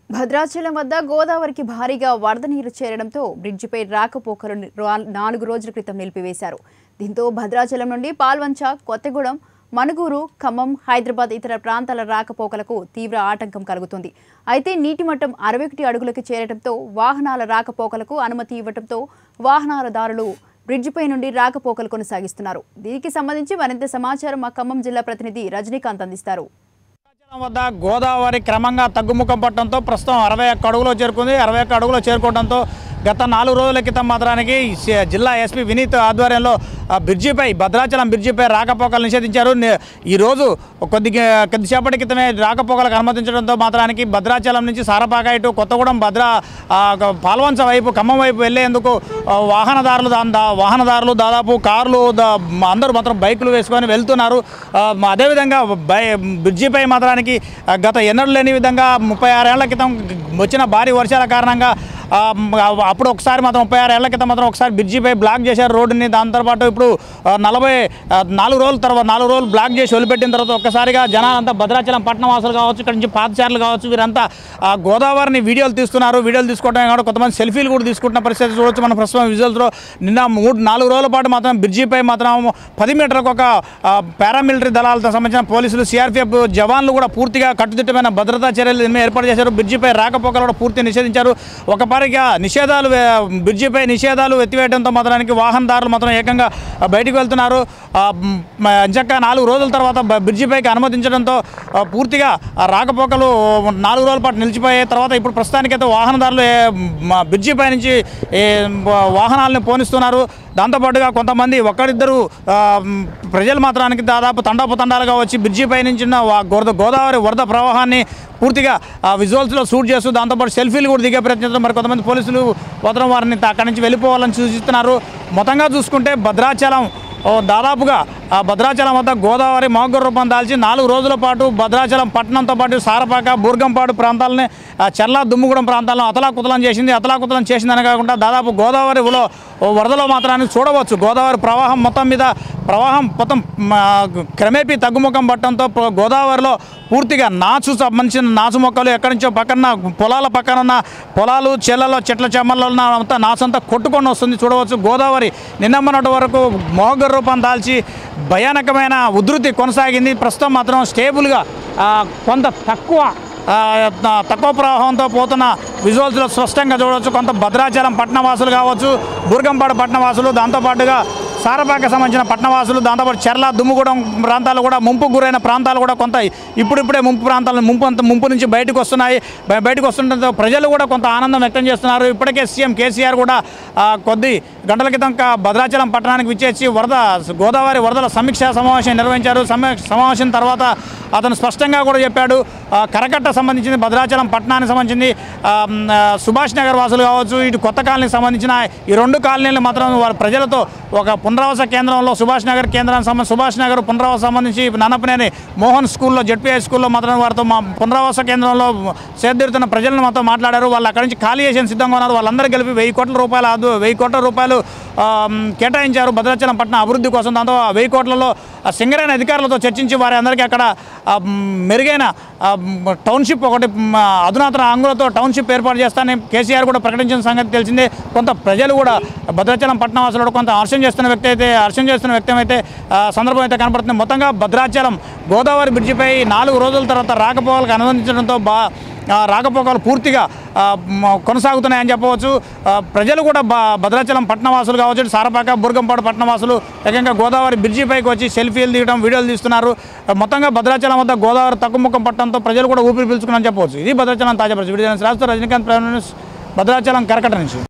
భద్రాచలం వద్ద గోదావరికి భారీగా వరద నీరు చేరడంతో బ్రిడ్జిపై రాకపోకలు రా- నాలుగు రోజుల క్రితం నిలిపివేశారు దీంతో భద్రాచలం నుండి పాల్వంచ కొత్తగూడెం మనుగూరు ఖమ్మం హైదరాబాద్ ఇతర ప్రాంతాల రాకపోకలకు తీవ్ర ఆటంకం కలుగుతుంది అయితే నీటి మట్టం అరవై ఒకటి అడుగులకు చేరడంతో వాహనాల రాకపోకలకు అనుమతి ఇవ్వడంతో వాహనాలదారులు బ్రిడ్జిపై నుండి రాకపోకలు కొనసాగిస్తున్నారు దీనికి సంబంధించి మరింత సమాచారం మా ఖమ్మం జిల్లా ప్రతినిధి రజనీకాంత్ అందిస్తారు భద్రాచలం వద్ద గోదావరి క్రమంగా తగ్గుముఖం పట్టడంతో ప్రస్తుతం అరవై ఒక్క అడుగులో చేరుకుంది అరవై ఒక్క అడుగులో చేరుకోవడంతో గత నాలుగు రోజుల క్రితం మాత్రానికి సి- జిల్లా ఎస్పీ వినీత్ ఆధ్వర్యంలో ఆ బ్రిడ్జిపై భద్రాచలం బ్రిడ్జిపై రాకపోకలు నిషేధించారు ని- ఈరోజు కొద్ది కొద్దిసేపటి క్రితమే రాకపోకలకు అనుమతించడంతో మాత్రానికి భద్రాచలం నుంచి సారపాక ఇటు కొత్తగూడెం భద్రా ఆ, గ- పాల్వంచ వైపు ఖమ్మం వైపు వెళ్లేందుకు ఆ, వాహనదారులు దా- దా- వాహనదారులు దాదాపు కార్లు దా- అందరూ మాత్రం బైకులు వేసుకొని వెళ్తున్నారు ఆ, మ- అదేవిధంగా బై బ్రిడ్జిపై మాత్రానికి ఆ, గత ఎన్నడూ లేని విధంగా ముప్పై ఆరేళ్ల క్రితం వచ్చిన భారీ వర్షాల కారణంగా ఆ, మ- అప్పుడు ఒకసారి మాత్రం ముప్పై ఆరు ఏళ్ల క్రితం మాత్రం ఒకసారి బ్రిడ్జిపై బ్లాక్ చేశారు రోడ్డుని దాంతో పాటు ఇప్పుడు ఆ, నలభై ఆ, నాలుగు రోజుల తర్వాత నాలుగు రోజులు బ్లాక్ చేసి వదిలిపెట్టిన తర్వాత ఒక్కసారిగా జనాలంతా భద్రాచలం పట్టణ వాసులు కావచ్చు ఇక్కడ నుంచి పాదచారులు కావచ్చు వీరంతా ఆ గోదావరిని వీడియోలు తీస్తున్నారు వీడియోలు తీసుకోవడమే కాదు కొంతమంది సెల్ఫీలు కూడా తీసుకుంటున్న పరిస్థితి చూడొచ్చు మన ప్రస్తుతం విజువల్స్లో నిన్న మూడు నాలుగు రోజుల పాటు మాత్రం బ్రిడ్జిపై మాత్రం పది మీటర్లకు ఒక ఆ, పారామిలిటరీ దళాలతో సంబంధించిన పోలీసులు సిఆర్పిఎఫ్ జవాన్లు కూడా పూర్తిగా కట్టుదిట్టమైన భద్రతా చర్యలు దీని మీద ఏర్పాటు చేశారు బ్రిడ్జిపై రాకపోకలు కూడా పూర్తి నిషేధించారు ఒక పారిగా నిషేధాలు వే- బ్రిడ్జిపై నిషేధాలు ఎత్తివేయడంతో మాత్రానికి వాహనదారులు మాత్రం ఏకంగా ఆ, బయటికి వెళ్తున్నారు ఆ, మ్, మ- ఎంచక్కా నాలుగు రోజుల తర్వాత బ- బ్రిడ్జిపైకి అనుమతించడంతో ఆ, పూర్తిగా ఆ రాకపోకలు నాలుగు రోజుల పాటు నిలిచిపోయాయి తర్వాత ఇప్పుడు ప్రస్తుతానికైతే వాహనదారులు ఏ, మ- బ్రిడ్జిపై నుంచి ఏ, వా- వాహనాలను పోనిస్తున్నారు దాంతోపాటుగా కొంతమంది ఒకరిద్దరు ఆ, మ్, ప్రజలు మాత్రానికి దాదాపు తండాపుతండాలుగా వచ్చి బ్రిడ్జిపై నుంచి ఉన్న వా- గోద గోదావరి వరద ప్రవాహాన్ని పూర్తిగా ఆ విజువల్స్లో షూట్ చేస్తూ దాంతోపాటు సెల్ఫీలు కూడా దిగే ప్రయత్నించడం మరి కొంతమంది పోలీసులు మాత్రం వారిని త- అక్కడి నుంచి వెళ్ళిపోవాలని సూచిస్తున్నారు మొత్తంగా చూసుకుంటే భద్రాచలం ఓ దాదాపుగా ఆ భద్రాచలం వద్ద గోదావరి మోగ రూపం దాల్చి నాలుగు రోజుల పాటు భద్రాచలం పట్టణంతో పాటు సారపాక బూర్గంపాడు ప్రాంతాలని ఆ చర్ల దుమ్ముగూడెం ప్రాంతాలను అతలాకుతలం చేసింది అతలాకుతలం చేసిందని కాకుండా దాదాపు గోదావరిలో ఓ వరదలో మాత్రాన్ని చూడవచ్చు గోదావరి ప్రవాహం మొత్తం మీద ప్రవాహం మొత్తం మా, క్రమేపీ తగ్గుముఖం పట్టడంతో ప్ర- గోదావరిలో పూర్తిగా నాచు సంబంధించిన నాచు మొక్కలు ఎక్కడి నుంచో పక్కన పొలాల పక్కన ఉన్న పొలాలు చెల్లలో చెట్ల చెమ్మల్లో ఉన్న అంతా నాచు అంతా కొట్టుకొని వస్తుంది చూడవచ్చు గోదావరి నిన్న మొన్నటి వరకు మోగ రూపం దాల్చి భయానకమైన ఉధృతి కొనసాగింది ప్రస్తుతం మాత్రం స్టేబుల్గా ఆ, కొంత తక్కువ ఆ, త- తక్కువ ప్రవాహంతో పోతున్న విజువల్స్లో స్పష్టంగా చూడవచ్చు కొంత భద్రాచలం పట్టణవాసులు కావచ్చు బుర్గంపాడు పట్టణవాసులు దాంతోపాటుగా సారపాక సంబంధించిన పట్టణవాసులు దాంతోపాటు చెర్ల దుమ్ముగూడెం ప్రాంతాలు కూడా ముంపు గురైన ప్రాంతాలు కూడా కొంత ఇప్పుడిప్పుడే ముంపు ప్రాంతాలు ముంపు అంత ముంపు నుంచి బయటకు వస్తున్నాయి బయ- బయటకు వస్తుండటంతో ప్రజలు కూడా కొంత ఆనందం వ్యక్తం చేస్తున్నారు ఇప్పటికే సీఎం కేసీఆర్ కూడా ఆ, కొద్ది గంటల క్రితం క- భద్రాచలం పట్టణానికి విచ్చేసి వరద గోదావరి వరదల సమీక్షా సమావేశం నిర్వహించారు సమీ- సమావేశం తర్వాత అతను స్పష్టంగా కూడా చెప్పాడు ఆ, కరకట్ట సంబంధించింది భద్రాచలం పట్టణానికి సంబంధించింది ఆ, మ్, ఆ, సుభాష్ నగర్ వాసులు కావచ్చు ఇటు కొత్త కాలనీకి సంబంధించిన ఈ రెండు కాలనీలు మాత్రం వారి ప్రజలతో ఒక పునరావాస కేంద్రంలో సుభాష్ నగర్ కేంద్రానికి సంబంధించి సుభాష్ నగర్ పునరావాస సంబంధించి నన్నపనేని మోహన్ స్కూల్లో జడ్పీఐ స్కూల్లో మాత్రం వారితో మా పునరావాస కేంద్రంలో సేదీరుతున్న ప్రజలను మాత్రం మాట్లాడారు వాళ్ళు అక్కడి నుంచి ఖాళీ చేసిన సిద్ధంగా ఉన్నారు వాళ్ళందరూ కలిపి వెయ్యి కోట్ల రూపాయల ఆదు- వెయ్యి కోట్ల రూపాయలు ఆ, మ్, కేటాయించారు భద్రాచలం పట్టణ అభివృద్ధి కోసం దాంతో ఆ వెయ్యి కోట్లలో ఆ సింగరేణ అధికారులతో చర్చించి వారి అందరికీ అక్కడ ఆ, మ్, మెరుగైన ఆ, మ్, టౌన్షిప్ ఒకటి మ్, అధునాతన అంగులతో టౌన్షిప్ ఏర్పాటు చేస్తానని కేసీఆర్ కూడా ప్రకటించిన సంగతి తెలిసిందే కొంత ప్రజలు కూడా భద్రాచలం పట్టణ వాసులు కూడా కొంత హర్షం చేస్తున్న వ్యక్తి అయితే హర్షం చేస్తున్న వ్యక్తి అయితే ఆ, సందర్భం అయితే కనపడుతుంది మొత్తంగా భద్రాచలం గోదావరి బ్రిడ్జిపై నాలుగు రోజుల తర్వాత రాకపోకలకు అనుమతించడంతో బా ఆ, రాకపోకలు పూర్తిగా ఆ, మ- కొనసాగుతున్నాయని చెప్పవచ్చు ఆ, ప్రజలు కూడా బ భద్రాచలం పట్టణవాసులు కావచ్చు సారపాక బుర్గంపాడు పట్టణవాసులు ఏకంగా గోదావరి బ్రిడ్జి పైకి వచ్చి సెల్ఫీలు తీయడం వీడియోలు తీస్తున్నారు ఆ, మొత్తంగా భద్రాచలం వద్ద గోదావరి తగ్గుముఖం పట్టడంతో ప్రజలు కూడా ఊపిరి పీల్చుకున్నారని చెప్పవచ్చు ఇది భద్రాచలం తాజా పరిస్థితి వీడియో రాజుతో రజనీకాంత్ ప్రైమ్ న్యూస్ భద్రాచలం కరకట నుంచి